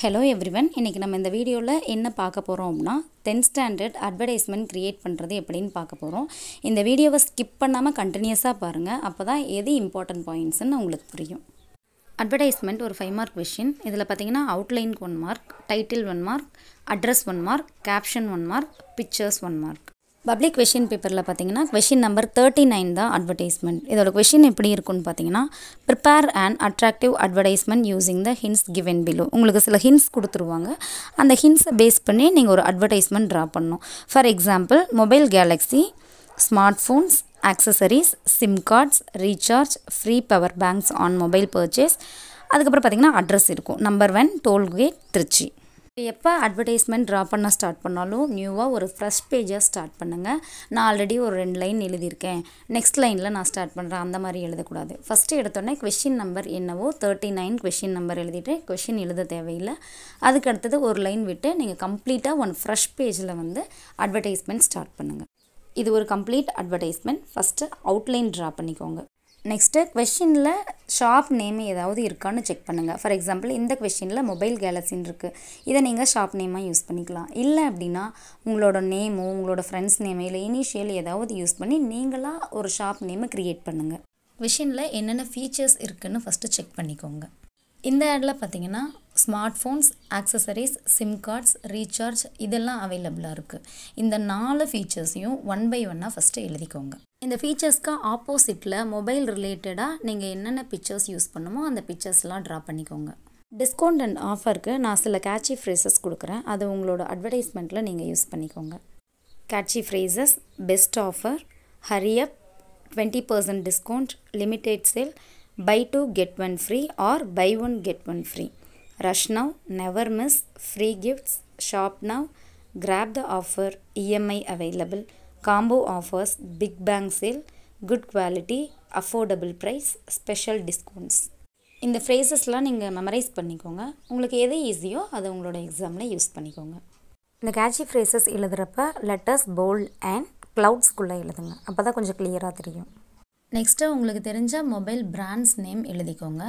hello everyone இன்றைக்கி நம்ம இந்த வீடியோவில் என்ன பார்க்க போகிறோம் அப்படின்னா டென்த் ஸ்டாண்டர்ட் அட்வர்டைஸ்மெண்ட் க்ரியேட் பண்ணுறது எப்படின்னு பார்க்க போகிறோம் இந்த வீடியோவை ஸ்கிப் பண்ணாமல் கண்டினியூஸாக பாருங்கள் அப்போ தான் எது இம்பார்ட்டன்ட் பாயிண்ட்ஸ்னு உங்களுக்கு புரியும் அட்வர்டைஸ்மெண்ட் ஒரு ஃபைவ் மார்க் கொஷின் இதில் பார்த்தீங்கன்னா அவுட்லைனுக்கு one mark title one mark address one mark caption one mark pictures one mark public question பேப்பரில் பார்த்தீங்கன்னா கொஷின் நம்பர் தேர்ட்டி நைன் தான் அட்வர்டைஸ்மெண்ட் இதோட கொஷின் எப்படி இருக்குன்னு பார்த்தீங்கன்னா prepare and attractive advertisement using the hints given below உங்களுக்கு சில hints கொடுத்துருவாங்க அந்த ஹின்ஸை பேஸ் பண்ணி நீங்கள் ஒரு அட்வர்டைஸ்மெண்ட் ட்ரா பண்ணணும் for example mobile Galaxy smart phones accessories sim cards recharge free power banks on mobile purchase அதுக்கப்புறம் பார்த்தீங்கன்னா அட்ரஸ் இருக்கும் நம்பர் ஒன் டோல்கேட் திருச்சி எப்போ அட்வர்டைஸ்மெண்ட் ட்ரா பண்ண ஸ்டார்ட் பண்ணாலும் நியூவாக ஒரு ஃப்ரெஷ் பேஜாக ஸ்டார்ட் பண்ணுங்கள் நான் ஆல்ரெடி ஒரு ரெண்டு லைன் எழுதியிருக்கேன் நெக்ஸ்ட் லைனில் நான் ஸ்டார்ட் பண்ணுறேன் அந்த மாதிரி எழுதக்கூடாது ஃபஸ்ட்டு எடுத்தோடனே கொஷின் நம்பர் என்னவோ தேர்ட்டி நைன் கொஷின் நம்பர் எழுதிட்டு கொஷின் எழுத தேவையில்லை அதுக்கு அடுத்தது ஒரு லைன் விட்டு நீங்கள் கம்ப்ளீட்டாக ஒன் ஃப்ரெஷ் பேஜில் வந்து அட்வர்டைஸ்மெண்ட் ஸ்டார்ட் பண்ணுங்கள் இது ஒரு complete advertisement first outline draw பண்ணிக்கோங்க நெக்ஸ்ட்டு கொஷினில் ஷாப் நேம் ஏதாவது இருக்கான்னு செக் பண்ணுங்கள் ஃபார் எக்ஸாம்பிள் இந்த கொஷினில் மொபைல் கேலக்ஸின்னு இருக்குது இதை நீங்கள் ஷாப் நேமாக யூஸ் பண்ணிக்கலாம் இல்லை அப்படின்னா உங்களோட நேமோ உங்களோட ஃப்ரெண்ட்ஸ் நேமோ இல்லை இனிஷியல் ஏதாவது யூஸ் பண்ணி நீங்களாக ஒரு ஷாப் நேமை க்ரியேட் பண்ணுங்கள் கொஷினில் என்னென்ன ஃபீச்சர்ஸ் இருக்குதுன்னு ஃபஸ்ட்டு செக் பண்ணிக்கோங்க இந்த ஆடில் பார்த்தீங்கன்னா smart phones accessories sim cards recharge இதெல்லாம் அவைலபிளாக இருக்குது இந்த நாலு ஃபீச்சர்ஸையும் ஒன் பை ஒன்னாக ஃபஸ்ட்டு எழுதிக்கோங்க இந்த ஃபீச்சர்ஸ்க்கு ஆப்போசிட்டில் மொபைல் ரிலேட்டடாக நீங்கள் என்னென்ன பிக்சர்ஸ் யூஸ் பண்ணுமோ அந்த பிக்சர்ஸ்லாம் ட்ரா பண்ணிக்கோங்க டிஸ்கவுண்ட் அண்ட் ஆஃபருக்கு நான் சில கேட்சி ஃப்ரேசஸ் கொடுக்குறேன் அது உங்களோட அட்வர்டைஸ்மெண்ட்டில் நீங்கள் யூஸ் பண்ணிக்கோங்க catchy phrases best offer hurry up twenty percent discount limited sale buy two get one free or buy one get one free rush now never miss free gifts shop now grab the offer EMI available combo offers big bang sale good quality affordable price special discounts இந்த ஃப்ரேசஸ்லாம் நீங்கள் memorise பண்ணிக்கோங்க உங்களுக்கு எது ஈஸியோ அதை உங்களோட எக்ஸாமில் use பண்ணிக்கோங்க இந்த கேட்சி ஃப்ரேசஸ் எழுதுகிறப்ப லெட்டர்ஸ் போல்ட் அண்ட் க்ளவுட்ஸ்குள்ளே எழுதுங்க அப்போ தான் கொஞ்சம் கிளியராக தெரியும் நெக்ஸ்ட்டு உங்களுக்கு தெரிஞ்ச மொபைல் பிராண்ட்ஸ் நேம் எழுதிக்கோங்க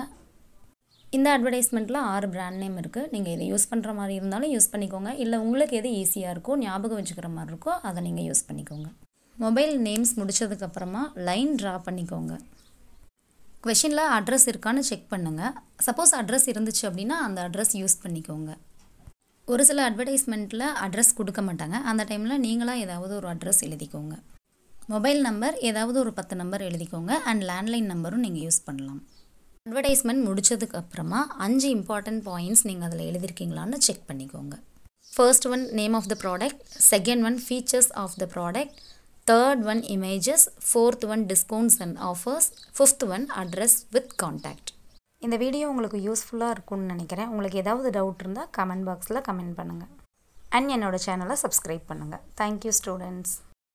இந்த அட்வர்டைஸ்மெண்ட்டில் ஆறு பிராண்ட் நேம் இருக்குது நீங்கள் இதை யூஸ் பண்ணுற மாதிரி இருந்தாலும் யூஸ் பண்ணிக்கோங்க இல்லை உங்களுக்கு எது ஈஸியாக இருக்கோ ஞாபகம் வச்சுக்கிற மாதிரி இருக்கோ அதை நீங்கள் யூஸ் பண்ணிக்கோங்க மொபைல் நேம்ஸ் முடித்ததுக்கப்புறமா லைன் ட்ரா பண்ணிக்கோங்க கொஷினில் அட்ரஸ் இருக்கான்னு செக் பண்ணுங்கள் சப்போஸ் அட்ரஸ் இருந்துச்சு அப்படின்னா அந்த அட்ரஸ் யூஸ் பண்ணிக்கோங்க ஒரு சில அட்வர்டைஸ்மெண்ட்டில் அட்ரஸ் கொடுக்க மாட்டாங்க அந்த டைமில் நீங்களாக ஏதாவது ஒரு அட்ரஸ் எழுதிக்கோங்க மொபைல் நம்பர் ஏதாவது ஒரு பத்து நம்பர் எழுதிக்கோங்க அண்ட் லேண்ட்லைன் நம்பரும் நீங்கள் யூஸ் பண்ணலாம் அட்வர்டைஸ்மெண்ட் முடித்ததுக்கு அப்புறமா அஞ்சு இம்பார்ட்டன்ட் பாயிண்ட்ஸ் நீங்கள் அதில் எழுதிருக்கீங்களான்னு செக் பண்ணிக்கோங்க first one name of the product second one features of the product third one images fourth one discounts and offers fifth one address with contact இந்த வீடியோ உங்களுக்கு யூஸ்ஃபுல்லாக இருக்கும்னு நினைக்கிறேன் உங்களுக்கு ஏதாவது டவுட் இருந்தால் கமெண்ட் பாக்ஸில் கமெண்ட் பண்ணுங்கள் அண்ட் என்னோடய சேனலை சப்ஸ்கிரைப் பண்ணுங்கள் தேங்க்யூ ஸ்டூடெண்ட்ஸ்